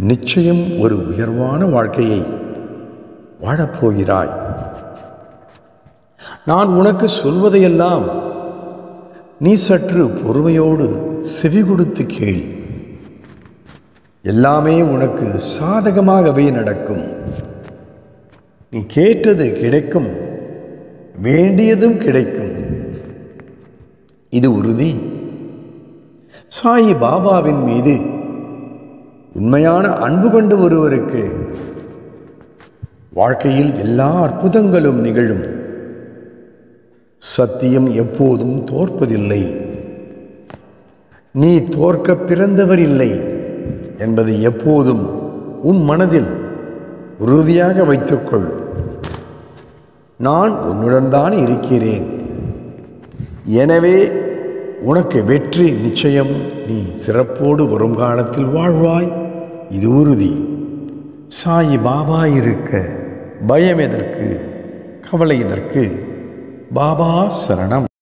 நிச்சயம் ஒரு உயர்வான வாழ்க்கையை வாழப்போகிறாய் நான் உனக்கு சொல்வதையெல்லாம் நீ சற்று பொறுமையோடு செவி கொடுத்து கேள் எல்லாமே உனக்கு சாதகமாகவே நடக்கும் நீ கேட்டது கிடைக்கும் வேண்டியதும் கிடைக்கும் இது உறுதி சாயி பாபாவின் மீது உண்மையான அன்பு கொண்ட ஒருவருக்கு வாழ்க்கையில் எல்லா அற்புதங்களும் நிகழும் சத்தியம் எப்போதும் தோற்பதில்லை நீ தோற்க பிறந்தவர் இல்லை என்பதை எப்போதும் உன் மனதில் உறுதியாக வைத்துக்கொள் நான் உன்னுடன் தான் இருக்கிறேன் எனவே உனக்கு வெற்றி நிச்சயம் நீ சிறப்போடு வரும் காலத்தில் வாழ்வாய் இது உறுதி சாயி பாபா இருக்க பயம் எதற்கு கவலை எதற்கு பாபா சரணம்